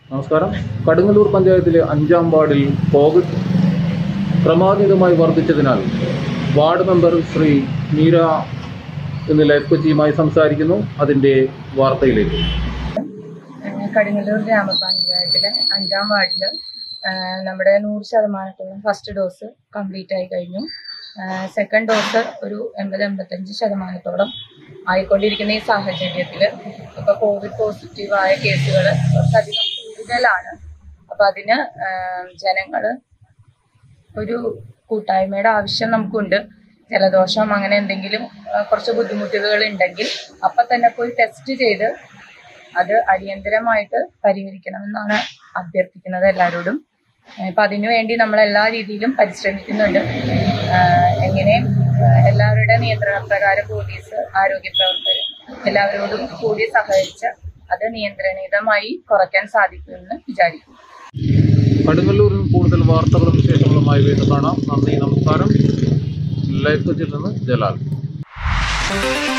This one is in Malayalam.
നമസ്കാരം കടുങ്ങല്ലൂർ പഞ്ചായത്തിലെ അഞ്ചാം വാർഡിൽ കോവിഡ് ക്രമാതീതമായി വർദ്ധിച്ചതിനാൽ വാർഡ് മെമ്പർ ശ്രീ മീര ഇന്ന് ലൈഫ് കൊച്ചിയുമായി സംസാരിക്കുന്നു അതിൻ്റെ വാർത്തയിലേക്ക് ഏഹ് കടുങ്ങല്ലൂർ ഗ്രാമപഞ്ചായത്തിലെ അഞ്ചാം വാർഡിൽ നമ്മുടെ നൂറ് ശതമാനത്തോളം ഫസ്റ്റ് ഡോസ് കംപ്ലീറ്റ് ആയി കഴിഞ്ഞു സെക്കൻഡ് ഡോസ് ഒരു എൺപത് എൺപത്തഞ്ച് ശതമാനത്തോളം ആയിക്കൊണ്ടിരിക്കുന്ന ഈ സാഹചര്യത്തിൽ ഇപ്പോൾ കോവിഡ് പോസിറ്റീവായ കേസുകൾ കുറച്ചധികം കൂടുതലാണ് അപ്പം അതിന് ജനങ്ങൾ ഒരു കൂട്ടായ്മയുടെ ആവശ്യം നമുക്കുണ്ട് ജലദോഷം അങ്ങനെ എന്തെങ്കിലും ആ, കുറച്ച് ബുദ്ധിമുട്ടുകൾ ഉണ്ടെങ്കിൽ അപ്പം തന്നെ പോയി ടെസ്റ്റ് ചെയ്ത് അത് അടിയന്തരമായിട്ട് പരിഹരിക്കണമെന്നാണ് അഭ്യർത്ഥിക്കുന്നത് എല്ലാവരോടും ഇപ്പം അതിനു വേണ്ടി നമ്മൾ എല്ലാ രീതിയിലും പരിശ്രമിക്കുന്നുണ്ട് ആ, എങ്ങനെയും ആ, എല്ലാവരുടെ നിയന്ത്രണപ്രകാരം പോലീസ് ആരോഗ്യ പ്രവർത്തകർ എല്ലാവരോടും കൂടി സഹകരിച്ച് അത് നിയന്ത്രണിതമായി കുറയ്ക്കാൻ സാധിക്കുമെന്ന് വിചാരിക്കുന്നു കടുങ്ങല്ലൂരിൽ കൂടുതൽ വാർത്തകളും വിശേഷങ്ങളുമായി വീണ്ടും കാണാം നന്ദി നമസ്കാരം ലൈഫ് കൊച്ചിയിൽ നിന്ന് ജലാൽ